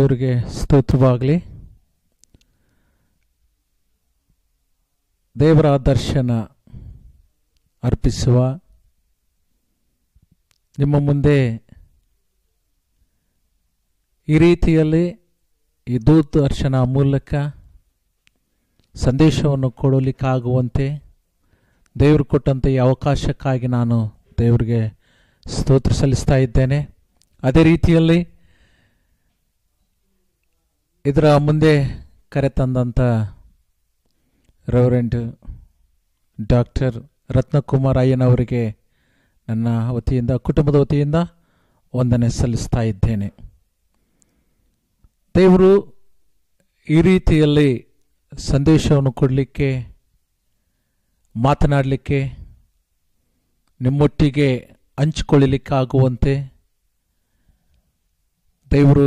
ದೇವರಿಗೆ ಸ್ತೋತ್ರವಾಗಲಿ ದೇವರ ದರ್ಶನ ಅರ್ಪಿಸುವ ನಿಮ್ಮ ಮುಂದೆ ಈ ರೀತಿಯಲ್ಲಿ ಈ ದೂರದರ್ಶನ ಮೂಲಕ ಸಂದೇಶವನ್ನು ಕೊಡಲಿಕ್ಕಾಗುವಂತೆ ದೇವರು ಕೊಟ್ಟಂಥ ಈ ಅವಕಾಶಕ್ಕಾಗಿ ನಾನು ದೇವರಿಗೆ ಸ್ತೋತ್ರ ಸಲ್ಲಿಸ್ತಾ ಇದ್ದೇನೆ ಅದೇ ರೀತಿಯಲ್ಲಿ ಇದರ ಮುಂದೆ ಕರೆತಂದಂಥ ರೆವರೆಂಟ್ ಡಾಕ್ಟರ್ ರತ್ನಕುಮಾರ್ ಅಯ್ಯನವರಿಗೆ ನನ್ನ ವತಿಯಿಂದ ಕುಟುಂಬದ ವತಿಯಿಂದ ವಂದನೆ ಸಲ್ಲಿಸ್ತಾ ಇದ್ದೇನೆ ದೇವರು ಈ ರೀತಿಯಲ್ಲಿ ಸಂದೇಶವನ್ನು ಕೊಡಲಿಕ್ಕೆ ಮಾತನಾಡಲಿಕ್ಕೆ ನಿಮ್ಮೊಟ್ಟಿಗೆ ಹಂಚಿಕೊಳ್ಳಲಿಕ್ಕಾಗುವಂತೆ ದೇವರು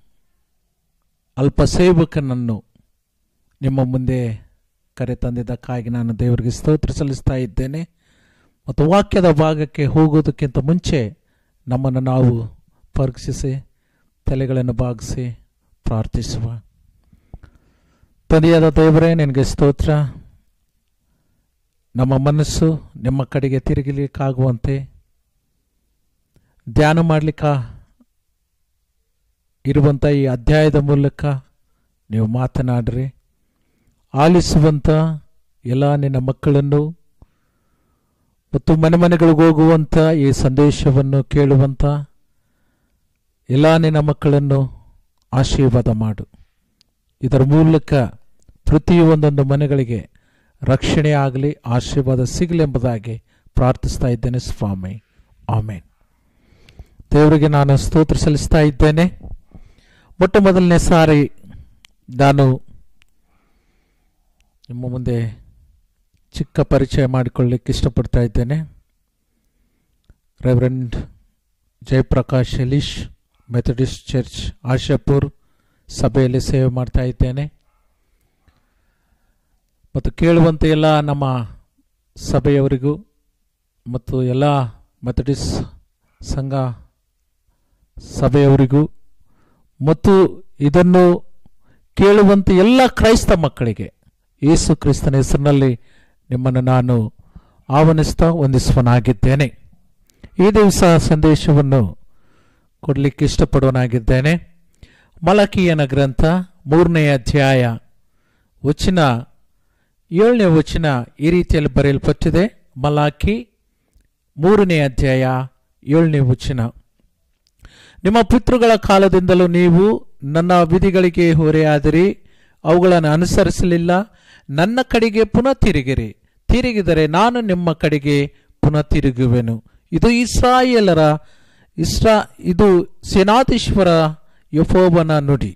ಅಲ್ಪ ಸೇವಕನನ್ನು ನಿಮ್ಮ ಮುಂದೆ ಕರೆ ತಂದಿದ್ದಕ್ಕಾಗಿ ನಾನು ದೇವರಿಗೆ ಸ್ತೋತ್ರ ಸಲ್ಲಿಸ್ತಾ ಇದ್ದೇನೆ ಮತ್ತು ವಾಕ್ಯದ ಭಾಗಕ್ಕೆ ಹೋಗೋದಕ್ಕಿಂತ ಮುಂಚೆ ನಮ್ಮನ್ನು ನಾವು ಪರೀಕ್ಷಿಸಿ ತಲೆಗಳನ್ನು ಬಾಗಿಸಿ ಪ್ರಾರ್ಥಿಸುವ ತಂದೆಯಾದ ದೇವರೇ ನಿನಗೆ ಸ್ತೋತ್ರ ನಮ್ಮ ಮನಸ್ಸು ನಿಮ್ಮ ಕಡೆಗೆ ತಿರುಗಲಿಕ್ಕಾಗುವಂತೆ ಧ್ಯಾನ ಮಾಡಲಿಕ್ಕ ಇರುವಂಥ ಈ ಅಧ್ಯಾಯದ ಮೂಲಕ ನೀವು ಮಾತನಾಡ್ರಿ ಆಲಿಸುವಂಥ ಎಲ್ಲ ನಿನ್ನ ಮಕ್ಕಳನ್ನು ಮತ್ತು ಮನೆ ಮನೆಗಳಿಗೆ ಹೋಗುವಂಥ ಈ ಸಂದೇಶವನ್ನು ಕೇಳುವಂಥ ಎಲ್ಲ ನಿನ್ನ ಮಕ್ಕಳನ್ನು ಆಶೀರ್ವಾದ ಮಾಡು ಇದರ ಮೂಲಕ ಪ್ರತಿಯೊಂದೊಂದು ಮನೆಗಳಿಗೆ ರಕ್ಷಣೆ ಆಗಲಿ ಆಶೀರ್ವಾದ ಸಿಗಲಿ ಎಂಬುದಾಗಿ ಪ್ರಾರ್ಥಿಸ್ತಾ ಇದ್ದೇನೆ ಸ್ವಾಮಿ ಆಮೇನ್ ದೇವರಿಗೆ ನಾನು ಸ್ತೋತ್ರ ಸಲ್ಲಿಸ್ತಾ ಇದ್ದೇನೆ ಮೊಟ್ಟ ಮೊದಲನೇ ಸಾರಿ ನಾನು ನಿಮ್ಮ ಮುಂದೆ ಚಿಕ್ಕ ಪರಿಚಯ ಮಾಡಿಕೊಳ್ಳಿಕ್ಕೆ ಇಷ್ಟಪಡ್ತಾ ಇದ್ದೇನೆ reverend Jayaprakash Yelish Methodist church Ashapur ಸಭೆಯಲ್ಲಿ ಸೇವೆ ಮಾಡ್ತಾ ಇದ್ದೇನೆ ಮತ್ತು ಕೇಳುವಂತೆ ಎಲ್ಲ ನಮ್ಮ ಸಭೆಯವರಿಗೂ ಮತ್ತು ಎಲ್ಲ ಮೆಥಡಿಸ್ಟ್ ಸಂಘ ಸಭೆಯವರಿಗೂ ಮತ್ತು ಇದನ್ನು ಕೇಳುವಂತೆ ಎಲ್ಲ ಕ್ರೈಸ್ತ ಮಕ್ಕಳಿಗೆ ಯೇಸು ಕ್ರಿಸ್ತನ ಹೆಸರಿನಲ್ಲಿ ನಿಮ್ಮನ್ನು ನಾನು ಆಹ್ವಾನಿಸ್ತಾ ವಂದಿಸುವನಾಗಿದ್ದೇನೆ ಈ ದಿವಸ ಸಂದೇಶವನ್ನು ಕೊಡಲಿಕ್ಕೆ ಇಷ್ಟಪಡುವನಾಗಿದ್ದೇನೆ ಮಲಕೀಯನ ಗ್ರಂಥ ಮೂರನೇ ಅಧ್ಯಾಯ ವಚನ ಏಳನೇ ವಚನ ಈ ರೀತಿಯಲ್ಲಿ ಬರೆಯಲ್ಪಟ್ಟಿದೆ ಮಲಾಕಿ ಮೂರನೇ ಅಧ್ಯಾಯ ಏಳನೇ ವಚನ ನಿಮ್ಮ ಪಿತೃಗಳ ಕಾಲದಿಂದಲೂ ನೀವು ನನ್ನ ವಿಧಿಗಳಿಗೆ ಹೊರೆಯಾದಿರಿ ಅವುಗಳನ್ನು ಅನುಸರಿಸಲಿಲ್ಲ ನನ್ನ ಕಡೆಗೆ ಪುನಃ ತಿರುಗಿರಿ ತಿರುಗಿದರೆ ನಾನು ನಿಮ್ಮ ಕಡೆಗೆ ಪುನಃ ತಿರುಗುವೆನು ಇದು ಇಸ್ರಾಯೇಲರ ಇಸ್ರಾ ಇದು ಸೇನಾಧೀಶ್ವರ ಯಫೋಬನ ನುಡಿ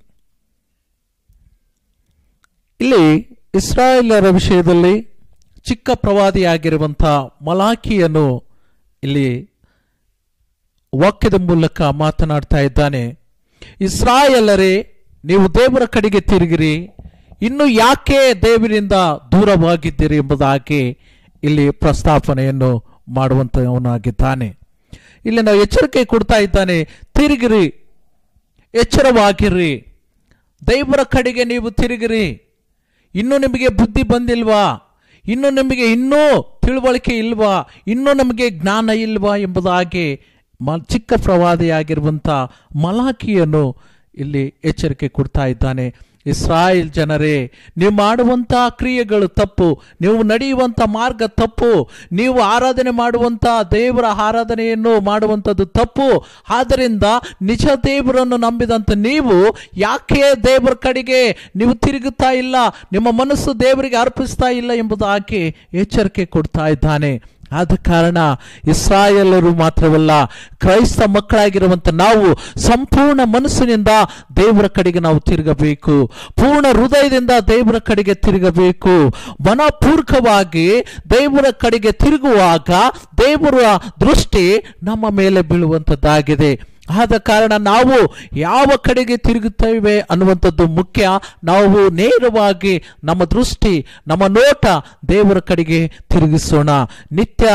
ಇಲ್ಲಿ ಇಸ್ರಾಯೇಲರ ವಿಷಯದಲ್ಲಿ ಚಿಕ್ಕ ಪ್ರವಾದಿಯಾಗಿರುವಂಥ ಮಲಾಖಿಯನ್ನು ಇಲ್ಲಿ ವಾಕ್ಯದ ಮೂಲಕ ಮಾತನಾಡ್ತಾ ಇದ್ದಾನೆ ಇಸ್ರಾಯೇಲರೇ ನೀವು ದೇವರ ಕಡೆಗೆ ತಿರುಗಿರಿ ಇನ್ನು ಯಾಕೆ ದೇವರಿಂದ ದೂರವಾಗಿದ್ದೀರಿ ಎಂಬುದಾಗಿ ಇಲ್ಲಿ ಪ್ರಸ್ತಾಪನೆಯನ್ನು ಮಾಡುವಂತವನಾಗಿದ್ದಾನೆ ಇಲ್ಲಿ ನಾವು ಎಚ್ಚರಿಕೆ ಕೊಡ್ತಾ ಇದ್ದಾನೆ ತಿರುಗಿರಿ ಎಚ್ಚರವಾಗಿರ್ರಿ ದೇವರ ಕಡೆಗೆ ನೀವು ತಿರುಗಿರಿ ಇನ್ನೂ ನಿಮಗೆ ಬುದ್ಧಿ ಬಂದಿಲ್ವಾ ಇನ್ನು ನಿಮಗೆ ಇನ್ನೂ ತಿಳುವಳಿಕೆ ಇಲ್ವಾ ಇನ್ನೂ ನಮಗೆ ಜ್ಞಾನ ಇಲ್ವಾ ಎಂಬುದಾಗಿ ಮ ಚಿಕ್ಕ ಪ್ರವಾದಿಯಾಗಿರುವಂಥ ಮಲಾಖಿಯನ್ನು ಇಲ್ಲಿ ಎಚ್ಚರಿಕೆ ಕೊಡ್ತಾ ಇದ್ದಾನೆ ಇಸ್ರಾಯೇಲ್ ಜನರೇ ನೀವು ಮಾಡುವಂಥ ಕ್ರಿಯೆಗಳು ತಪ್ಪು ನೀವು ನಡೆಯುವಂಥ ಮಾರ್ಗ ತಪ್ಪು ನೀವು ಆರಾಧನೆ ಮಾಡುವಂಥ ದೇವರ ಆರಾಧನೆಯನ್ನು ಮಾಡುವಂಥದ್ದು ತಪ್ಪು ಆದ್ದರಿಂದ ನಿಜ ದೇವರನ್ನು ನಂಬಿದಂಥ ನೀವು ಯಾಕೆ ದೇವರ ಕಡೆಗೆ ನೀವು ತಿರುಗುತ್ತಾ ಇಲ್ಲ ನಿಮ್ಮ ಮನಸ್ಸು ದೇವರಿಗೆ ಅರ್ಪಿಸ್ತಾ ಇಲ್ಲ ಎಂಬುದಾಗಿ ಎಚ್ಚರಿಕೆ ಕೊಡ್ತಾ ಇದ್ದಾನೆ ಆದ ಕಾರಣ ಇಸ್ರಾಯೇಲರು ಮಾತ್ರವಲ್ಲ ಕ್ರೈಸ್ತ ಮಕ್ಕಳಾಗಿರುವಂಥ ನಾವು ಸಂಪೂರ್ಣ ಮನಸ್ಸಿನಿಂದ ದೇವರ ಕಡೆಗೆ ನಾವು ತಿರುಗಬೇಕು ಪೂರ್ಣ ಹೃದಯದಿಂದ ದೇವರ ಕಡೆಗೆ ತಿರುಗಬೇಕು ಮನಪೂರ್ವಕವಾಗಿ ದೇವರ ಕಡೆಗೆ ತಿರುಗುವಾಗ ದೇವರ ದೃಷ್ಟಿ ನಮ್ಮ ಮೇಲೆ ಬೀಳುವಂಥದ್ದಾಗಿದೆ ಆದ ಕಾರಣ ನಾವು ಯಾವ ಕಡೆಗೆ ತಿರುಗುತ್ತೇವೆ ಅನ್ನುವಂಥದ್ದು ಮುಖ್ಯ ನಾವು ನೇರವಾಗಿ ನಮ್ಮ ದೃಷ್ಟಿ ನಮ್ಮ ನೋಟ ದೇವರ ಕಡೆಗೆ ತಿರುಗಿಸೋಣ ನಿತ್ಯ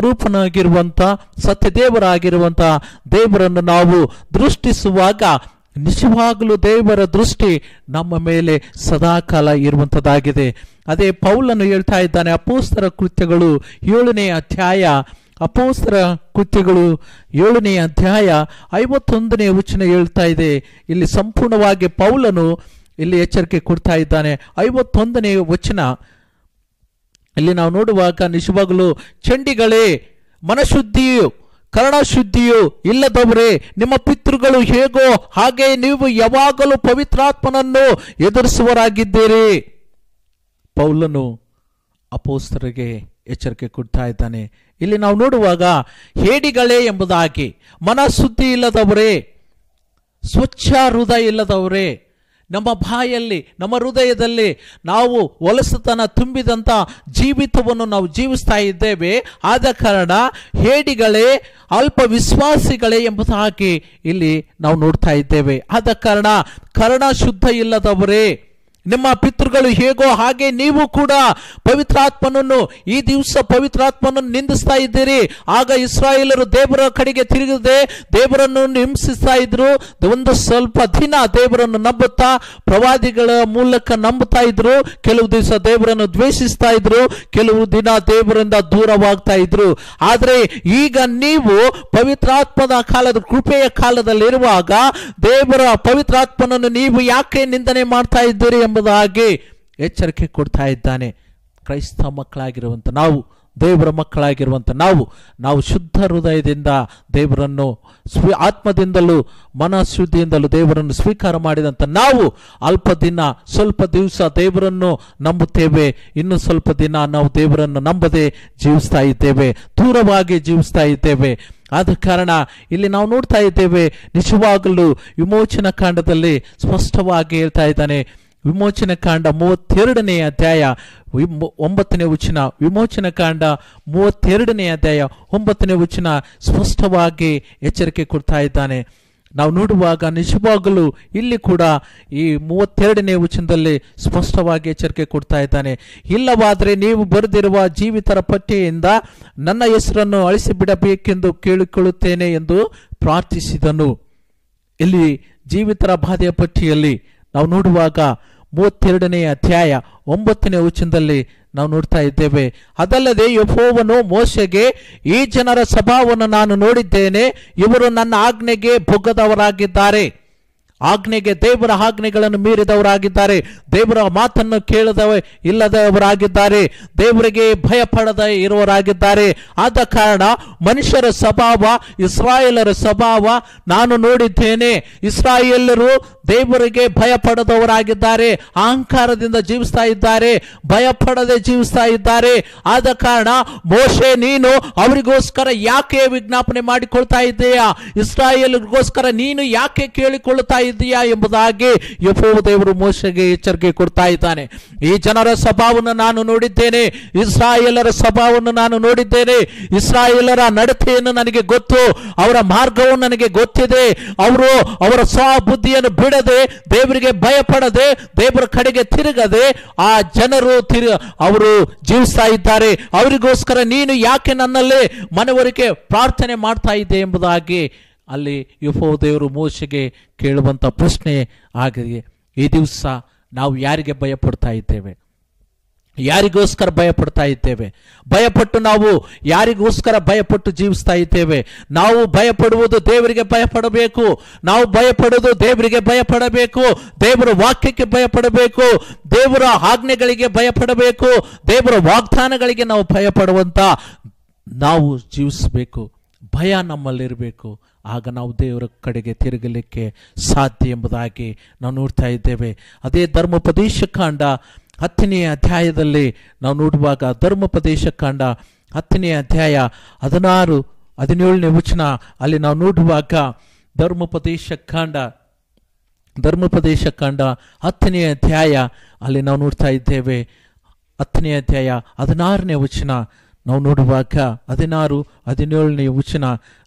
ಸ್ವರೂಪನಾಗಿರುವಂಥ ಸತ್ಯದೇವರಾಗಿರುವಂಥ ದೇವರನ್ನು ನಾವು ದೃಷ್ಟಿಸುವಾಗ ನಿಜವಾಗಲೂ ದೇವರ ದೃಷ್ಟಿ ನಮ್ಮ ಮೇಲೆ ಸದಾಕಾಲ ಇರುವಂಥದ್ದಾಗಿದೆ ಅದೇ ಪೌಲನು ಹೇಳ್ತಾ ಇದ್ದಾನೆ ಅಪೋಸ್ತರ ಕೃತ್ಯಗಳು ಏಳನೇ ಅಧ್ಯಾಯ ಅಪೋಸ್ತರ ಕೃತ್ಯಗಳು ಏಳನೇ ಅಧ್ಯಾಯ ಐವತ್ತೊಂದನೇ ವಚನ ಹೇಳ್ತಾ ಇದೆ ಇಲ್ಲಿ ಸಂಪೂರ್ಣವಾಗಿ ಪೌಲನು ಇಲ್ಲಿ ಎಚ್ಚರಿಕೆ ಕೊಡ್ತಾ ಇದ್ದಾನೆ ಐವತ್ತೊಂದನೇ ವಚನ ಇಲ್ಲಿ ನಾವು ನೋಡುವಾಗ ನಿಜವಾಗಲೂ ಚಂಡಿಗಳೇ ಮನಶುದ್ಧಿಯು ಕರ್ಣಶುದ್ಧಿಯು ಇಲ್ಲದವರೇ ನಿಮ್ಮ ಪಿತೃಗಳು ಹೇಗೋ ಹಾಗೆ ನೀವು ಯಾವಾಗಲೂ ಪವಿತ್ರಾತ್ಮನನ್ನು ಎದುರಿಸುವರಾಗಿದ್ದೀರಿ ಪೌಲನು ಅಪೋಸ್ತರಿಗೆ ಎಚ್ಚರಿಕೆ ಕೊಡ್ತಾ ಇದ್ದಾನೆ ಇಲ್ಲಿ ನಾವು ನೋಡುವಾಗ ಹೇಡಿಗಳೇ ಎಂಬುದಾಗಿ ಮನಶುದ್ಧಿ ಇಲ್ಲದವರೇ ಸ್ವಚ್ಛ ಹೃದಯ ಇಲ್ಲದವರೇ ನಮ್ಮ ಬಾಯಲ್ಲಿ ನಮ್ಮ ಹೃದಯದಲ್ಲಿ ನಾವು ಹೊಲಸುತನ ತುಂಬಿದಂಥ ಜೀವಿತವನ್ನು ನಾವು ಜೀವಿಸ್ತಾ ಇದ್ದೇವೆ ಆದ ಕಾರಣ ಹೇಡಿಗಳೇ ಅಲ್ಪ ವಿಶ್ವಾಸಿಗಳೇ ಎಂಬುದಾಗಿ ಇಲ್ಲಿ ನಾವು ನೋಡ್ತಾ ಇದ್ದೇವೆ ಆದ ಕಾರಣ ಕರ್ಣ ಶುದ್ಧ ಇಲ್ಲದವರೇ ನಿಮ್ಮ ಪಿತೃಗಳು ಹೇಗೋ ಹಾಗೆ ನೀವು ಕೂಡ ಪವಿತ್ರಾತ್ಮನನ್ನು ಈ ದಿವಸ ಪವಿತ್ರಾತ್ಮನನ್ನು ನಿಂದಿಸ್ತಾ ಇದ್ದೀರಿ ಆಗ ಇಸ್ರಾಯೇಲರು ದೇವರ ಕಡೆಗೆ ತಿರುಗದೆ ದೇವರನ್ನು ಹಿಂಸಿಸ್ತಾ ಇದ್ರು ಒಂದು ಸ್ವಲ್ಪ ದಿನ ದೇವರನ್ನು ನಂಬುತ್ತಾ ಪ್ರವಾದಿಗಳ ಮೂಲಕ ನಂಬುತ್ತಾ ಇದ್ರು ಕೆಲವು ದಿವಸ ದೇವರನ್ನು ದ್ವೇಷಿಸ್ತಾ ಇದ್ರು ಕೆಲವು ದಿನ ದೇವರಿಂದ ದೂರವಾಗ್ತಾ ಇದ್ರು ಆದರೆ ಈಗ ನೀವು ಪವಿತ್ರಾತ್ಮದ ಕಾಲದ ಕೃಪೆಯ ಕಾಲದಲ್ಲಿರುವಾಗ ದೇವರ ಪವಿತ್ರಾತ್ಮನನ್ನು ನೀವು ಯಾಕೆ ನಿಂದನೆ ಮಾಡ್ತಾ ಇದ್ದೀರಿ ಎಂಬುದಾಗಿ ಎಚ್ಚರಿಕೆ ಕೊಡ್ತಾ ಇದ್ದಾನೆ ಕ್ರೈಸ್ತ ಮಕ್ಕಳಾಗಿರುವಂಥ ನಾವು ದೇವರ ಮಕ್ಕಳಾಗಿರುವಂಥ ನಾವು ನಾವು ಶುದ್ಧ ಹೃದಯದಿಂದ ದೇವರನ್ನು ಸ್ವಿ ಆತ್ಮದಿಂದಲೂ ಮನಶುದ್ಧಿಯಿಂದಲೂ ದೇವರನ್ನು ಸ್ವೀಕಾರ ಮಾಡಿದಂಥ ನಾವು ಅಲ್ಪ ದಿನ ಸ್ವಲ್ಪ ದಿವಸ ದೇವರನ್ನು ನಂಬುತ್ತೇವೆ ಇನ್ನು ಸ್ವಲ್ಪ ದಿನ ನಾವು ದೇವರನ್ನು ನಂಬದೆ ಜೀವಿಸ್ತಾ ಇದ್ದೇವೆ ದೂರವಾಗಿ ಜೀವಿಸ್ತಾ ಇದ್ದೇವೆ ಆದ ಕಾರಣ ಇಲ್ಲಿ ನಾವು ನೋಡ್ತಾ ಇದ್ದೇವೆ ನಿಜವಾಗಲೂ ವಿಮೋಚನ ಕಾಂಡದಲ್ಲಿ ಸ್ಪಷ್ಟವಾಗಿ ಹೇಳ್ತಾ ಇದ್ದಾನೆ ವಿಮೋಚನ ಕಾಂಡ ಮೂವತ್ತೆರಡನೇ ಅಧ್ಯಾಯ ವಿಮ್- ಒಂಬತ್ತನೇ ವಚನ ವಿಮೋಚನ ಕಾಂಡ ಮೂವತ್ತೆರಡನೇ ಅಧ್ಯಾಯ ಒಂಬತ್ತನೇ ವಚನ ಸ್ಪಷ್ಟವಾಗಿ ಎಚ್ಚರಿಕೆ ಕೊಡ್ತಾ ಇದ್ದಾನೆ ನಾವು ನೋಡುವಾಗ ನಿಜವಾಗಲೂ ಇಲ್ಲಿ ಕೂಡ ಈ ಮೂವತ್ತೆರಡನೇ ವಚನದಲ್ಲಿ ಸ್ಪಷ್ಟವಾಗಿ ಎಚ್ಚರಿಕೆ ಕೊಡ್ತಾ ಇದ್ದಾನೆ ಇಲ್ಲವಾದರೆ ನೀವು ಬರೆದಿರುವ ಜೀವಿತರ ಪಟ್ಟಿಯಿಂದ ನನ್ನ ಹೆಸರನ್ನು ಅಳಿಸಿಬಿಡಬೇಕೆಂದು ಕೇಳಿಕೊಳ್ಳುತ್ತೇನೆ ಎಂದು ಪ್ರಾರ್ಥಿಸಿದನು ಇಲ್ಲಿ ಜೀವಿತರ ಬಾಧೆಯ ಪಟ್ಟಿಯಲ್ಲಿ ನಾವು ನೋಡುವಾಗ ಮೂವತ್ತೆರಡನೇ ಅಧ್ಯಾಯ ಒಂಬತ್ತನೇ ವಚನದಲ್ಲಿ ನಾವು ನೋಡ್ತಾ ಇದ್ದೇವೆ ಅದಲ್ಲದೆ ಯಹೋವನು ಮೋಶೆಗೆ ಈ ಜನರ ಸ್ವಭಾವವನ್ನು ನಾನು ನೋಡಿದ್ದೇನೆ ಇವರು ನನ್ನ ಆಜ್ಞೆಗೆ ಬೊಗ್ಗದವರಾಗಿದ್ದಾರೆ ಆಜ್ಞೆಗೆ ದೇವರ ಆಜ್ಞೆಗಳನ್ನು ಮೀರಿದವರಾಗಿದ್ದಾರೆ ದೇವರ ಮಾತನ್ನು ಕೇಳದವ ಇಲ್ಲದವರಾಗಿದ್ದಾರೆ ದೇವರಿಗೆ ಭಯಪಡದ ಇರುವವರಾಗಿದ್ದಾರೆ ಆದ ಕಾರಣ ಮನುಷ್ಯರ ಸ್ವಭಾವ ಇಸ್ರಾಯೇಲರ ಸ್ವಭಾವ ನಾನು ನೋಡಿದ್ದೇನೆ ಇಸ್ರಾಯೇಲರು ದೇವರಿಗೆ ಭಯಪಡದವರಾಗಿದ್ದಾರೆ ಅಹಂಕಾರದಿಂದ ಜೀವಿಸ್ತಾ ಇದ್ದಾರೆ ಭಯಪಡದೆ ಜೀವಿಸ್ತಾ ಇದ್ದಾರೆ ಆದ ಕಾರಣ ಮೋಶೆ ನೀನು ಅವರಿಗೋಸ್ಕರ ಯಾಕೆ ವಿಜ್ಞಾಪನೆ ಮಾಡಿಕೊಳ್ತಾ ಇದ್ದೀಯಾ ಇಸ್ರಾಯೇಲ್ಗೋಸ್ಕರ ನೀನು ಯಾಕೆ ಕೇಳಿಕೊಳ್ಳುತ್ತಾ ಇದ್ದೀಯಾ ಎಂಬುದಾಗಿ ಯಫೋ ದೇವರು ಮೋಶೆಗೆ ಎಚ್ಚರಿಕೆ ಕೊಡ್ತಾ ಇದ್ದಾನೆ ಈ ಜನರ ಸ್ವಭಾವವನ್ನು ನಾನು ನೋಡಿದ್ದೇನೆ ಇಸ್ರಾಯೇಲರ ಸ್ವಭಾವವನ್ನು ನಾನು ನೋಡಿದ್ದೇನೆ ಇಸ್ರಾಯೇಲರ ನಡತೆಯನ್ನು ನನಗೆ ಗೊತ್ತು ಅವರ ಮಾರ್ಗವು ನನಗೆ ಗೊತ್ತಿದೆ ಅವರು ಅವರ ಸ್ವಬುದ್ಧಿಯನ್ನು ಬಿಡದೆ ದೇವರಿಗೆ ಭಯಪಡದೆ ದೇವರ ಕಡೆಗೆ ತಿರುಗದೆ ಆ ಜನರು ತಿರು ಅವರು ಜೀವಿಸ್ತಾ ಇದ್ದಾರೆ ಅವರಿಗೋಸ್ಕರ ನೀನು ಯಾಕೆ ನನ್ನಲ್ಲಿ ಮನವರಿಕೆ ಪ್ರಾರ್ಥನೆ ಮಾಡ್ತಾ ಇದ್ದೆ ಎಂಬುದಾಗಿ ಅಲ್ಲಿ ಯುಫೋ ದೇವರು ಮೋಶೆಗೆ ಕೇಳುವಂಥ ಪ್ರಶ್ನೆ ಆಗಿದೆ ಈ ದಿವಸ ನಾವು ಯಾರಿಗೆ ಭಯಪಡ್ತಾ ಇದ್ದೇವೆ ಯಾರಿಗೋಸ್ಕರ ಭಯಪಡ್ತಾ ಇದ್ದೇವೆ ಭಯಪಟ್ಟು ನಾವು ಯಾರಿಗೋಸ್ಕರ ಭಯಪಟ್ಟು ಜೀವಿಸ್ತಾ ಇದ್ದೇವೆ ನಾವು ಭಯಪಡುವುದು ದೇವರಿಗೆ ಭಯಪಡಬೇಕು ನಾವು ಭಯಪಡುವುದು ದೇವರಿಗೆ ಭಯಪಡಬೇಕು ದೇವರ ವಾಕ್ಯಕ್ಕೆ ಭಯಪಡಬೇಕು ದೇವರ ಆಜ್ಞೆಗಳಿಗೆ ಭಯಪಡಬೇಕು ದೇವರ ವಾಗ್ದಾನಗಳಿಗೆ ನಾವು ಭಯಪಡುವಂತ ನಾವು ಜೀವಿಸಬೇಕು ಭಯ ನಮ್ಮಲ್ಲಿರಬೇಕು ಆಗ ನಾವು ದೇವರ ಕಡೆಗೆ ತಿರುಗಲಿಕ್ಕೆ ಸಾಧ್ಯ ಎಂಬುದಾಗಿ ನಾವು ನೋಡ್ತಾ ಇದ್ದೇವೆ ಅದೇ ಧರ್ಮೋಪದೇಶ ಕಾಂಡ ಹತ್ತನೇ ಅಧ್ಯಾಯದಲ್ಲಿ ನಾವು ನೋಡುವಾಗ ಧರ್ಮೋಪದೇಶ ಕಾಂಡ ಹತ್ತನೇ ಅಧ್ಯಾಯ ಹದಿನಾರು ಹದಿನೇಳನೇ ವಚನ ಅಲ್ಲಿ ನಾವು ನೋಡುವಾಗ ಧರ್ಮೋಪದೇಶ ಕಾಂಡ ಧರ್ಮೋಪದೇಶ ಕಾಂಡ ಹತ್ತನೇ ಅಧ್ಯಾಯ ಅಲ್ಲಿ ನಾವು ನೋಡ್ತಾ ಇದ್ದೇವೆ ಹತ್ತನೇ ಅಧ್ಯಾಯ ಹದಿನಾರನೇ ವಚನ ನಾವು ನೋಡುವಾಗ ಹದಿನಾರು ಹದಿನೇಳನೇ ವಚನ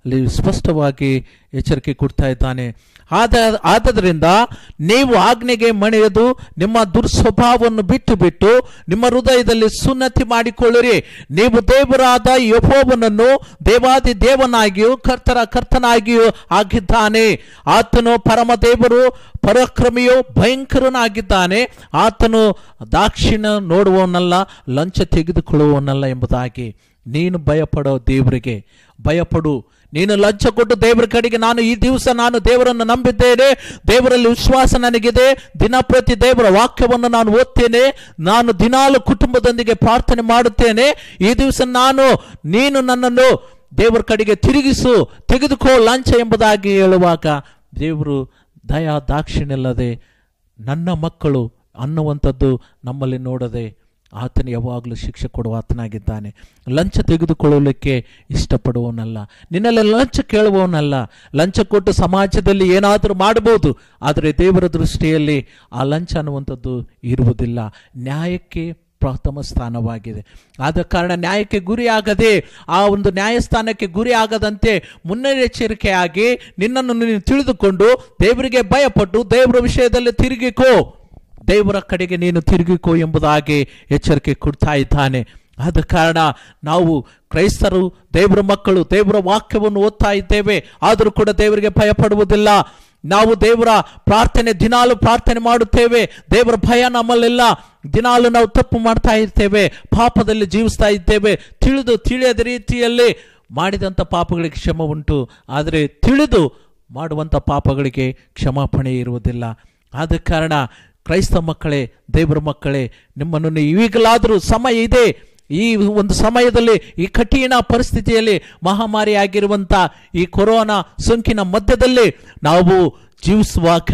ಅಲ್ಲಿ ಸ್ಪಷ್ಟವಾಗಿ ಎಚ್ಚರಿಕೆ ಕೊಡ್ತಾ ಇದ್ದಾನೆ ಆದ ಆದದ್ರಿಂದ ನೀವು ಆಜ್ಞೆಗೆ ಮಣಿಯದು ನಿಮ್ಮ ದುರ್ಸ್ವಭಾವವನ್ನು ಬಿಟ್ಟು ಬಿಟ್ಟು ನಿಮ್ಮ ಹೃದಯದಲ್ಲಿ ಸುನ್ನತಿ ಮಾಡಿಕೊಳ್ಳಿರಿ ನೀವು ದೇವರಾದ ಯಹೋವನನ್ನು ದೇವಾದಿ ದೇವನಾಗಿಯೂ ಕರ್ತನ ಕರ್ತನಾಗಿಯೂ ಆಗಿದ್ದಾನೆ ಆತನು ಪರಮ ದೇವರು ಪರಾಕ್ರಮಿಯು ಭಯಂಕರನಾಗಿದ್ದಾನೆ ಆತನು ದಾಕ್ಷಿಣ್ಯ ನೋಡುವವನಲ್ಲ ಲಂಚ ತೆಗೆದುಕೊಳ್ಳುವವನಲ್ಲ ಎಂಬುದಾಗಿ ನೀನು ಭಯಪಡೋ ದೇವರಿಗೆ ಭಯಪಡು ನೀನು ಲಂಚ ಕೊಟ್ಟು ದೇವರ ಕಡೆಗೆ ನಾನು ಈ ದಿವಸ ನಾನು ದೇವರನ್ನು ನಂಬಿದ್ದೇನೆ ದೇವರಲ್ಲಿ ವಿಶ್ವಾಸ ನನಗಿದೆ ದಿನಪ್ರತಿ ದೇವರ ವಾಕ್ಯವನ್ನು ನಾನು ಓದ್ತೇನೆ ನಾನು ದಿನಾಲು ಕುಟುಂಬದೊಂದಿಗೆ ಪ್ರಾರ್ಥನೆ ಮಾಡುತ್ತೇನೆ ಈ ದಿವಸ ನಾನು ನೀನು ನನ್ನನ್ನು ದೇವರ ಕಡೆಗೆ ತಿರುಗಿಸು ತೆಗೆದುಕೋ ಲಂಚ ಎಂಬುದಾಗಿ ಹೇಳುವಾಗ ದೇವರು ದಯಾ ದಾಕ್ಷಿಣ್ಯಲ್ಲದೆ ನನ್ನ ಮಕ್ಕಳು ಅನ್ನುವಂಥದ್ದು ನಮ್ಮಲ್ಲಿ ನೋಡದೆ ಆತನು ಯಾವಾಗಲೂ ಶಿಕ್ಷೆ ಕೊಡುವ ಆತನಾಗಿದ್ದಾನೆ ಲಂಚ ತೆಗೆದುಕೊಳ್ಳಲಿಕ್ಕೆ ಇಷ್ಟಪಡುವವನಲ್ಲ ನಿನ್ನಲ್ಲಿ ಲಂಚ ಕೇಳುವವನಲ್ಲ ಲಂಚ ಕೊಟ್ಟು ಸಮಾಜದಲ್ಲಿ ಏನಾದರೂ ಮಾಡಬಹುದು ಆದರೆ ದೇವರ ದೃಷ್ಟಿಯಲ್ಲಿ ಆ ಲಂಚ ಅನ್ನುವಂಥದ್ದು ಇರುವುದಿಲ್ಲ ನ್ಯಾಯಕ್ಕೆ ಪ್ರಥಮ ಸ್ಥಾನವಾಗಿದೆ ಆದ ಕಾರಣ ನ್ಯಾಯಕ್ಕೆ ಗುರಿಯಾಗದೆ ಆ ಒಂದು ನ್ಯಾಯಸ್ಥಾನಕ್ಕೆ ಗುರಿ ಆಗದಂತೆ ಮುನ್ನೆಚ್ಚರಿಕೆಯಾಗಿ ನಿನ್ನನ್ನು ನೀನು ತಿಳಿದುಕೊಂಡು ದೇವರಿಗೆ ಭಯಪಟ್ಟು ದೇವರ ವಿಷಯದಲ್ಲಿ ತಿರುಗಿಕೋ ದೇವರ ಕಡೆಗೆ ನೀನು ತಿರುಗಿಕೋ ಎಂಬುದಾಗಿ ಎಚ್ಚರಿಕೆ ಕೊಡ್ತಾ ಇದ್ದಾನೆ ಆದ ಕಾರಣ ನಾವು ಕ್ರೈಸ್ತರು ದೇವರ ಮಕ್ಕಳು ದೇವರ ವಾಕ್ಯವನ್ನು ಓದ್ತಾ ಇದ್ದೇವೆ ಆದರೂ ಕೂಡ ದೇವರಿಗೆ ಭಯಪಡುವುದಿಲ್ಲ ನಾವು ದೇವರ ಪ್ರಾರ್ಥನೆ ದಿನಾಲು ಪ್ರಾರ್ಥನೆ ಮಾಡುತ್ತೇವೆ ದೇವರ ಭಯ ನಮ್ಮಲ್ಲಿಲ್ಲ ದಿನಾಲು ನಾವು ತಪ್ಪು ಮಾಡ್ತಾ ಇರ್ತೇವೆ ಪಾಪದಲ್ಲಿ ಜೀವಿಸ್ತಾ ಇದ್ದೇವೆ ತಿಳಿದು ತಿಳಿಯದ ರೀತಿಯಲ್ಲಿ ಮಾಡಿದಂಥ ಪಾಪಗಳಿಗೆ ಕ್ಷಮ ಉಂಟು ಆದರೆ ತಿಳಿದು ಮಾಡುವಂಥ ಪಾಪಗಳಿಗೆ ಕ್ಷಮಾಪಣೆ ಇರುವುದಿಲ್ಲ ಆದ ಕಾರಣ ಕ್ರೈಸ್ತ ಮಕ್ಕಳೇ ದೇವರ ಮಕ್ಕಳೇ ನಿಮ್ಮನ್ನು ಈಗಲಾದರೂ ಸಮಯ ಇದೆ ಈ ಒಂದು ಸಮಯದಲ್ಲಿ ಈ ಕಠಿಣ ಪರಿಸ್ಥಿತಿಯಲ್ಲಿ ಮಹಾಮಾರಿ ಆಗಿರುವಂಥ ಈ ಕೊರೋನಾ ಸೋಂಕಿನ ಮಧ್ಯದಲ್ಲಿ ನಾವು ಜೀವಿಸುವಾಗ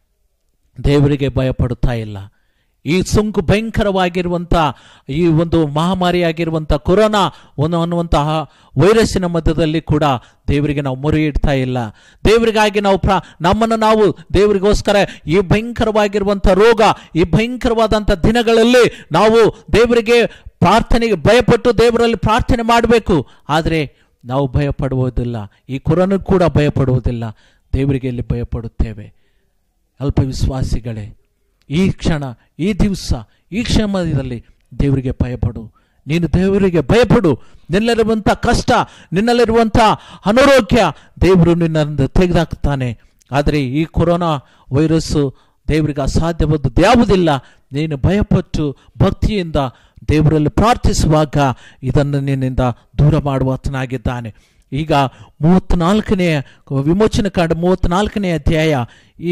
ದೇವರಿಗೆ ಭಯಪಡುತ್ತಾ ಇಲ್ಲ ಈ ಸೋಂಕು ಭಯಂಕರವಾಗಿರುವಂಥ ಈ ಒಂದು ಮಹಾಮಾರಿಯಾಗಿರುವಂಥ ಕೊರೋನಾ ಒಂದು ಅನ್ನುವಂತಹ ವೈರಸ್ಸಿನ ಮಧ್ಯದಲ್ಲಿ ಕೂಡ ದೇವರಿಗೆ ನಾವು ಮೊರೆ ಇಡ್ತಾ ಇಲ್ಲ ದೇವರಿಗಾಗಿ ನಾವು ಪ್ರಾ ನಮ್ಮನ್ನು ನಾವು ದೇವರಿಗೋಸ್ಕರ ಈ ಭಯಂಕರವಾಗಿರುವಂಥ ರೋಗ ಈ ಭಯಂಕರವಾದಂಥ ದಿನಗಳಲ್ಲಿ ನಾವು ದೇವರಿಗೆ ಪ್ರಾರ್ಥನೆಗೆ ಭಯಪಟ್ಟು ದೇವರಲ್ಲಿ ಪ್ರಾರ್ಥನೆ ಮಾಡಬೇಕು ಆದರೆ ನಾವು ಭಯಪಡುವುದಿಲ್ಲ ಈ ಕೊರೋನಾ ಕೂಡ ಭಯಪಡುವುದಿಲ್ಲ ದೇವರಿಗೆ ಎಲ್ಲಿ ಭಯಪಡುತ್ತೇವೆ ಅಲ್ಪ ವಿಶ್ವಾಸಿಗಳೇ ಈ ಕ್ಷಣ ಈ ದಿವಸ ಈ ಕ್ಷಮದಲ್ಲಿ ದೇವರಿಗೆ ಭಯಪಡು ನೀನು ದೇವರಿಗೆ ಭಯಪಡು ನಿನ್ನಲ್ಲಿರುವಂಥ ಕಷ್ಟ ನಿನ್ನಲ್ಲಿರುವಂಥ ಅನಾರೋಗ್ಯ ದೇವರು ನಿನ್ನಿಂದ ತೆಗೆದಾಕ್ತಾನೆ ಆದರೆ ಈ ಕೊರೋನಾ ವೈರಸ್ಸು ದೇವರಿಗೆ ಅಸಾಧ್ಯವಾದದ್ದು ಯಾವುದಿಲ್ಲ ನೀನು ಭಯಪಟ್ಟು ಭಕ್ತಿಯಿಂದ ದೇವರಲ್ಲಿ ಪ್ರಾರ್ಥಿಸುವಾಗ ಇದನ್ನು ನಿನ್ನಿಂದ ದೂರ ಮಾಡುವಾತನಾಗಿದ್ದಾನೆ ಈಗ ಮೂವತ್ತ್ನಾಲ್ಕನೆಯ ವಿಮೋಚನ ಕಾಂಡ ಮೂವತ್ತ್ನಾಲ್ಕನೇ ಅಧ್ಯಾಯ ಈ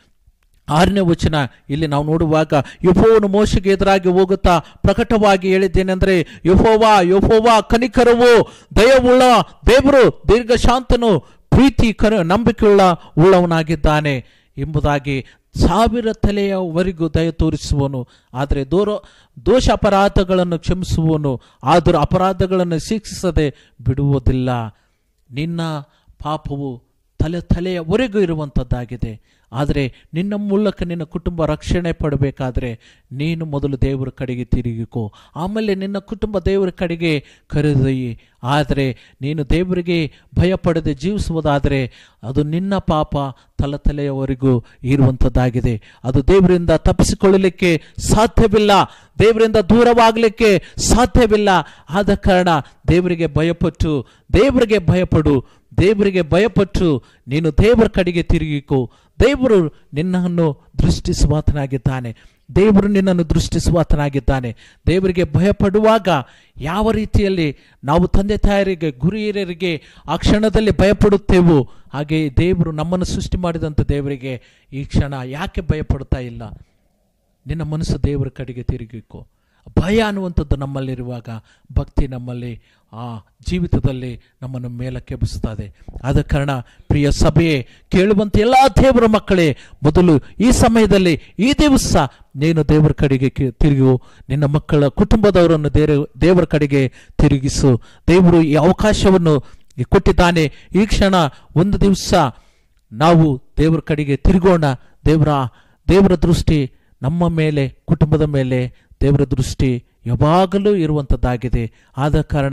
ಆರನೇ ವಚನ ಇಲ್ಲಿ ನಾವು ನೋಡುವಾಗ ಯಫೋವನು ಮೋಶಗೆ ಎದುರಾಗಿ ಹೋಗುತ್ತಾ ಪ್ರಕಟವಾಗಿ ಹೇಳಿದ್ದೇನೆಂದರೆ ಯಫೋವಾ ಯಫೋವಾ ಕನಿಕರವು ದಯವುಳ್ಳ ದೇವರು ದೀರ್ಘ ಶಾಂತನು ಪ್ರೀತಿ ಕರ ನಂಬಿಕೆಯುಳ್ಳ ಉಳ್ಳವನಾಗಿದ್ದಾನೆ ಎಂಬುದಾಗಿ ಸಾವಿರ ತಲೆಯವರೆಗೂ ದಯ ತೋರಿಸುವನು ಆದರೆ ದೂರ ದೋಷ ಅಪರಾಧಗಳನ್ನು ಕ್ಷಮಿಸುವನು ಆದರೂ ಅಪರಾಧಗಳನ್ನು ಶಿಕ್ಷಿಸದೆ ಬಿಡುವುದಿಲ್ಲ ನಿನ್ನ ಪಾಪವು ತಲೆ ತಲೆಯವರೆಗೂ ಇರುವಂಥದ್ದಾಗಿದೆ ಆದರೆ ನಿನ್ನ ಮೂಲಕ ನಿನ್ನ ಕುಟುಂಬ ರಕ್ಷಣೆ ಪಡಬೇಕಾದ್ರೆ ನೀನು ಮೊದಲು ದೇವರ ಕಡೆಗೆ ತಿರುಗಿಕೋ ಆಮೇಲೆ ನಿನ್ನ ಕುಟುಂಬ ದೇವರ ಕಡೆಗೆ ಕರೆದೊಯ್ಯಿ ಆದರೆ ನೀನು ದೇವರಿಗೆ ಭಯಪಡದೆ ಜೀವಿಸುವುದಾದರೆ ಅದು ನಿನ್ನ ಪಾಪ ತಲೆ ತಲೆಯವರೆಗೂ ಇರುವಂಥದ್ದಾಗಿದೆ ಅದು ದೇವರಿಂದ ತಪ್ಪಿಸಿಕೊಳ್ಳಲಿಕ್ಕೆ ಸಾಧ್ಯವಿಲ್ಲ ದೇವರಿಂದ ದೂರವಾಗಲಿಕ್ಕೆ ಸಾಧ್ಯವಿಲ್ಲ ಆದ ಕಾರಣ ದೇವರಿಗೆ ಭಯಪಟ್ಟು ದೇವರಿಗೆ ಭಯಪಡು ದೇವರಿಗೆ ಭಯಪಟ್ಟು ನೀನು ದೇವರ ಕಡೆಗೆ ತಿರುಗಿಕೋ ದೇವರು ನಿನ್ನನ್ನು ದೃಷ್ಟಿಸುವಾತನಾಗಿದ್ದಾನೆ ದೇವರು ನಿನ್ನನ್ನು ದೃಷ್ಟಿಸುವಾತನಾಗಿದ್ದಾನೆ ದೇವರಿಗೆ ಭಯಪಡುವಾಗ ಯಾವ ರೀತಿಯಲ್ಲಿ ನಾವು ತಂದೆ ತಾಯರಿಗೆ ಗುರು ಹಿರಿಯರಿಗೆ ಆ ಕ್ಷಣದಲ್ಲಿ ಭಯಪಡುತ್ತೇವೋ ಹಾಗೆ ದೇವರು ನಮ್ಮನ್ನು ಸೃಷ್ಟಿ ಮಾಡಿದಂಥ ದೇವರಿಗೆ ಈ ಕ್ಷಣ ಯಾಕೆ ಭಯಪಡ್ತಾ ಇಲ್ಲ ನಿನ್ನ ಮನಸ್ಸು ದೇವರ ಕಡೆಗೆ ತಿರುಗಿಕೋ ಭಯ ಅನ್ನುವಂಥದ್ದು ನಮ್ಮಲ್ಲಿರುವಾಗ ಭಕ್ತಿ ನಮ್ಮಲ್ಲಿ ಆ ಜೀವಿತದಲ್ಲಿ ನಮ್ಮನ್ನು ಮೇಲಕ್ಕೆಬ್ಬಿಸುತ್ತದೆ ಆದ ಕಾರಣ ಪ್ರಿಯ ಸಭೆಯೇ ಕೇಳುವಂಥ ಎಲ್ಲ ದೇವರ ಮಕ್ಕಳೇ ಮೊದಲು ಈ ಸಮಯದಲ್ಲಿ ಈ ದಿವಸ ನೀನು ದೇವರ ಕಡೆಗೆ ಕಿ- ತಿರುಗು ನಿನ್ನ ಮಕ್ಕಳ ಕುಟುಂಬದವರನ್ನು ದೇವ ದೇವರ ಕಡೆಗೆ ತಿರುಗಿಸು ದೇವರು ಈ ಅವಕಾಶವನ್ನು ಕೊಟ್ಟಿದ್ದಾನೆ ಈ ಕ್ಷಣ ಒಂದು ದಿವಸ ನಾವು ದೇವರ ಕಡೆಗೆ ತಿರುಗೋಣ ದೇವರ ದೇವರ ದೃಷ್ಟಿ ನಮ್ಮ ಮೇಲೆ ಕುಟುಂಬದ ಮೇಲೆ ದೇವರ ದೃಷ್ಟಿ ಯಾವಾಗಲೂ ಇರುವಂಥದ್ದಾಗಿದೆ ಆದ ಕಾರಣ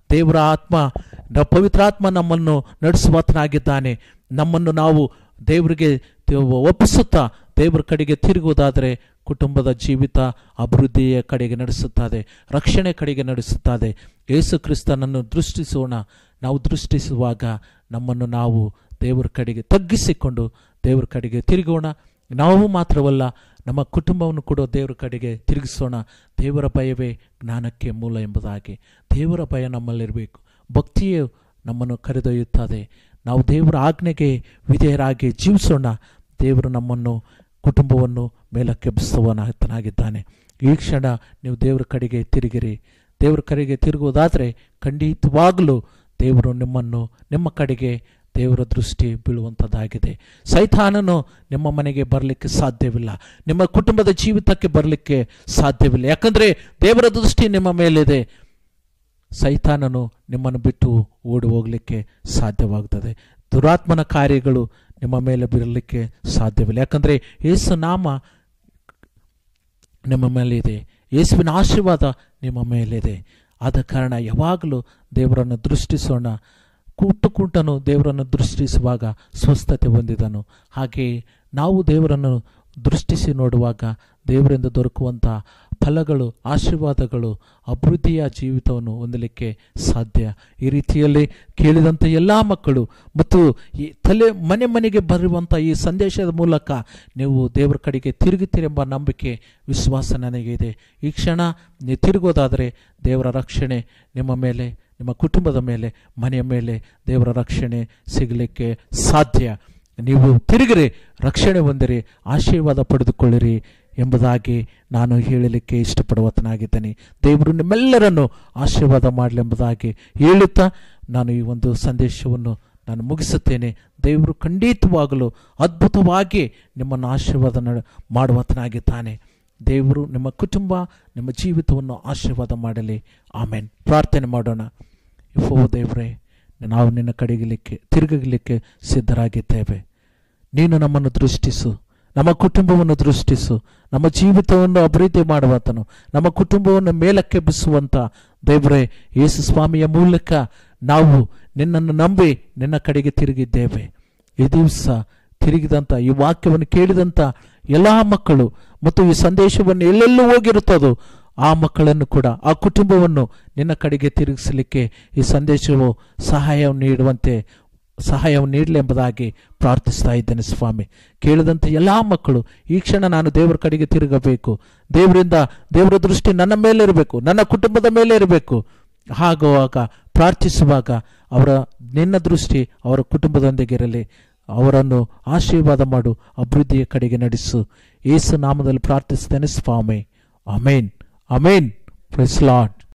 ದೇವರ ಆತ್ಮ ನ- ಪವಿತ್ರಾತ್ಮ ನಮ್ಮನ್ನು ನಡೆಸುವಾತನಾಗಿದ್ದಾನೆ ನಮ್ಮನ್ನು ನಾವು ದೇವರಿಗೆ ತೆ- ಒಪ್ಪಿಸುತ್ತಾ ದೇವರ ಕಡೆಗೆ ತಿರುಗುವುದಾದರೆ ಕುಟುಂಬದ ಜೀವಿತ ಅಭಿವೃದ್ಧಿಯ ಕಡೆಗೆ ನಡೆಸುತ್ತದೆ ರಕ್ಷಣೆ ಕಡೆಗೆ ನಡೆಸುತ್ತದೆ ಯೇಸು ಕ್ರಿಸ್ತನನ್ನು ದೃಷ್ಟಿಸೋಣ ನಾವು ದೃಷ್ಟಿಸುವಾಗ ನಮ್ಮನ್ನು ನಾವು ದೇವರ ಕಡೆಗೆ ತಗ್ಗಿಸಿಕೊಂಡು ದೇವರ ಕಡೆಗೆ ತಿರುಗೋಣ ನಾವು ಮಾತ್ರವಲ್ಲ ನಮ್ಮ ಕುಟುಂಬವನ್ನು ಕೂಡ ದೇವರ ಕಡೆಗೆ ತಿರುಗಿಸೋಣ ದೇವರ ಭಯವೇ ಜ್ಞಾನಕ್ಕೆ ಮೂಲ ಎಂಬುದಾಗಿ ದೇವರ ಭಯ ನಮ್ಮಲ್ಲಿರಬೇಕು ಭಕ್ತಿಯು ನಮ್ಮನ್ನು ಕರೆದೊಯ್ಯುತ್ತದೆ ನಾವು ದೇವರ ಆಜ್ಞೆಗೆ ವಿಧೇಯರಾಗಿ ಜೀವಿಸೋಣ ದೇವರು ನಮ್ಮನ್ನು ಕುಟುಂಬವನ್ನು ಮೇಲಕ್ಕೆಬ್ಬಿಸುವನಾಗಿದ್ದಾನೆ ಈ ಕ್ಷಣ ನೀವು ದೇವರ ಕಡೆಗೆ ತಿರುಗಿರಿ ದೇವರ ಕಡೆಗೆ ತಿರುಗುವುದಾದರೆ ಖಂಡಿತವಾಗಲೂ ದೇವರು ನಿಮ್ಮನ್ನು ನಿಮ್ಮ ಕಡೆಗೆ ದೇವರ ದೃಷ್ಟಿ ಬೀಳುವಂಥದ್ದಾಗಿದೆ ಸೈತಾನನು ನಿಮ್ಮ ಮನೆಗೆ ಬರಲಿಕ್ಕೆ ಸಾಧ್ಯವಿಲ್ಲ ನಿಮ್ಮ ಕುಟುಂಬದ ಜೀವಿತಕ್ಕೆ ಬರಲಿಕ್ಕೆ ಸಾಧ್ಯವಿಲ್ಲ ಯಾಕಂದರೆ ದೇವರ ದೃಷ್ಟಿ ನಿಮ್ಮ ಮೇಲಿದೆ ಸೈತಾನನು ನಿಮ್ಮನ್ನು ಬಿಟ್ಟು ಓಡಿ ಹೋಗಲಿಕ್ಕೆ ಸಾಧ್ಯವಾಗ್ತದೆ ದುರಾತ್ಮನ ಕಾರ್ಯಗಳು ನಿಮ್ಮ ಮೇಲೆ ಬೀರಲಿಕ್ಕೆ ಸಾಧ್ಯವಿಲ್ಲ ಯಾಕಂದರೆ ಯೇಸು ನಾಮ ನಿಮ್ಮ ಮೇಲಿದೆ ಯೇಸುವಿನ ಆಶೀರ್ವಾದ ನಿಮ್ಮ ಮೇಲಿದೆ ಆದ ಕಾರಣ ಯಾವಾಗಲೂ ದೇವರನ್ನು ದೃಷ್ಟಿಸೋಣ ಕೂಟುಕೂಟನು ದೇವರನ್ನು ದೃಷ್ಟಿಸುವಾಗ ಸ್ವಸ್ಥತೆ ಹೊಂದಿದನು ಹಾಗೆಯೇ ನಾವು ದೇವರನ್ನು ದೃಷ್ಟಿಸಿ ನೋಡುವಾಗ ದೇವರಿಂದ ದೊರಕುವಂಥ ಫಲಗಳು ಆಶೀರ್ವಾದಗಳು ಅಭಿವೃದ್ಧಿಯ ಜೀವಿತವನ್ನು ಹೊಂದಲಿಕ್ಕೆ ಸಾಧ್ಯ ಈ ರೀತಿಯಲ್ಲಿ ಕೇಳಿದಂಥ ಎಲ್ಲ ಮಕ್ಕಳು ಮತ್ತು ಈ ತಲೆ ಮನೆ ಮನೆಗೆ ಬರುವಂಥ ಈ ಸಂದೇಶದ ಮೂಲಕ ನೀವು ದೇವರ ಕಡೆಗೆ ತಿರುಗುತ್ತೀರೆಂಬ ನಂಬಿಕೆ ವಿಶ್ವಾಸ ನನಗೆ ಇದೆ ಈ ಕ್ಷಣ ನೀವು ತಿರುಗೋದಾದರೆ ದೇವರ ರಕ್ಷಣೆ ನಿಮ್ಮ ಮೇಲೆ ನಿಮ್ಮ ಕುಟುಂಬದ ಮೇಲೆ ಮನೆಯ ಮೇಲೆ ದೇವರ ರಕ್ಷಣೆ ಸಿಗಲಿಕ್ಕೆ ಸಾಧ್ಯ ನೀವು ತಿರುಗಿರಿ ರಕ್ಷಣೆ ಹೊಂದಿರಿ ಆಶೀರ್ವಾದ ಪಡೆದುಕೊಳ್ಳಿರಿ ಎಂಬುದಾಗಿ ನಾನು ಹೇಳಲಿಕ್ಕೆ ಇಷ್ಟಪಡುವತನಾಗಿದ್ದೇನೆ ದೇವರು ನಿಮ್ಮೆಲ್ಲರನ್ನು ಆಶೀರ್ವಾದ ಮಾಡಲಿ ಎಂಬುದಾಗಿ ಹೇಳುತ್ತಾ ನಾನು ಈ ಒಂದು ಸಂದೇಶವನ್ನು ನಾನು ಮುಗಿಸುತ್ತೇನೆ ದೇವರು ಖಂಡಿತವಾಗಲು ಅದ್ಭುತವಾಗಿ ನಿಮ್ಮನ್ನು ಆಶೀರ್ವಾದ ನಡ- ಮಾಡುವತನಾಗಿದ್ದಾನೆ ದೇವರು ನಿಮ್ಮ ಕುಟುಂಬ ನಿಮ್ಮ ಜೀವಿತವನ್ನು ಆಶೀರ್ವಾದ ಮಾಡಲಿ ಆಮೇನ್ ಪ್ರಾರ್ಥನೆ ಮಾಡೋಣ ಇಫೋ ದೇವರೇ ನಾವು ನಿನ್ನ ಕಡೆಗಲಿಕ್ಕೆ ತಿರುಗಲಿಕ್ಕೆ ಸಿದ್ಧರಾಗಿದ್ದೇವೆ ನೀನು ನಮ್ಮನ್ನು ದೃಷ್ಟಿಸು ನಮ್ಮ ಕುಟುಂಬವನ್ನು ದೃಷ್ಟಿಸು ನಮ್ಮ ಜೀವಿತವನ್ನು ಅಭಿವೃದ್ಧಿ ಮಾಡುವಂತನು ನಮ್ಮ ಕುಟುಂಬವನ್ನು ಮೇಲಕ್ಕೆ ಬಿಸುವಂತ ದೇವರೇ ಯೇಸು ಸ್ವಾಮಿಯ ಮೂಲಕ ನಾವು ನಿನ್ನನ್ನು ನಂಬಿ ನಿನ್ನ ಕಡೆಗೆ ತಿರುಗಿದ್ದೇವೆ ಈ ದಿವಸ ತಿರುಗಿದಂಥ ಈ ವಾಕ್ಯವನ್ನು ಕೇಳಿದಂಥ ಎಲ್ಲ ಮಕ್ಕಳು ಮತ್ತು ಈ ಸಂದೇಶವನ್ನು ಎಲ್ಲೆಲ್ಲೂ ಹೋಗಿರುತ್ತದೋ ಆ ಮಕ್ಕಳನ್ನು ಕೂಡ ಆ ಕುಟುಂಬವನ್ನು ನಿನ್ನ ಕಡೆಗೆ ತಿರುಗಿಸಲಿಕ್ಕೆ ಈ ಸಂದೇಶವು ಸಹಾಯ ನೀಡುವಂತೆ ಸಹಾಯವನ್ನು ನೀಡಲಿ ಎಂಬುದಾಗಿ ಪ್ರಾರ್ಥಿಸ್ತಾ ಇದ್ದೇನೆ ಸ್ವಾಮಿ ಕೇಳಿದಂಥ ಎಲ್ಲ ಮಕ್ಕಳು ಈ ಕ್ಷಣ ನಾನು ದೇವರ ಕಡೆಗೆ ತಿರುಗಬೇಕು ದೇವರಿಂದ ದೇವರ ದೃಷ್ಟಿ ನನ್ನ ಮೇಲೆ ಇರಬೇಕು ನನ್ನ ಕುಟುಂಬದ ಮೇಲೆ ಇರಬೇಕು ಹಾಗುವಾಗ ಪ್ರಾರ್ಥಿಸುವಾಗ ಅವರ ನಿನ್ನ ದೃಷ್ಟಿ ಅವರ ಕುಟುಂಬದೊಂದಿಗೆ ಇರಲಿ ಅವರನ್ನು ಆಶೀರ್ವಾದ ಮಾಡು ಅಭಿವೃದ್ಧಿಯ ಕಡೆಗೆ ನಡೆಸು ಏಸು ನಾಮದಲ್ಲಿ ಪ್ರಾರ್ಥಿಸ್ತೇನೆ ಸ್ವಾಮಿ ಅಮೇನ್ ಅಮೇನ್ ಪ್ರೆಸ್ ಲಾರ್ಡ್